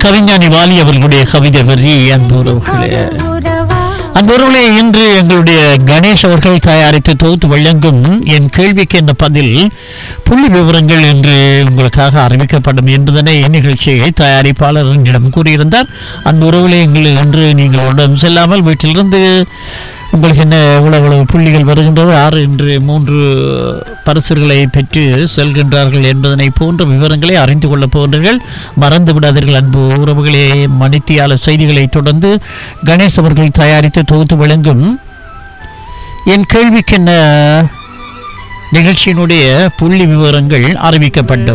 கவிஞானி வாலி அவர்களுடைய கவிதை வரி அன்புறவுகளே அன்புறவுகளே இன்று எங்களுடைய கணேஷ் அவர்கள் தயாரித்து தொகுத்து வழங்கும் என் கேள்விக்கு என்ன பதில் புள்ளி விவரங்கள் என்று உங்களுக்காக அறிவிக்கப்படும் என்பதனை நிகழ்ச்சியை தயாரிப்பாளர் என்னிடம் கூறியிருந்தார் அந்த உறவுகளே எங்கள் இன்று நீங்கள் உடன் செல்லாமல் வீட்டிலிருந்து உங்களுக்கு என்ன எவ்வளவு எவ்வளவு புள்ளிகள் வருகின்றது ஆறு என்று மூன்று பரிசுகளை பெற்று செல்கின்றார்கள் என்பதனை போன்ற விவரங்களை அறிந்து கொள்ளப் போகின்றீர்கள் மறந்து விடாதீர்கள் அன்பு உறவுகளே மணித்தியால செய்திகளை தொடர்ந்து கணேஷ் அவர்கள் தயாரித்து தொகுத்து வழங்கும் என் கேள்விக்கென்ன நிகழ்ச்சியினுடைய புள்ளி விவரங்கள் அறிவிக்கப்படும்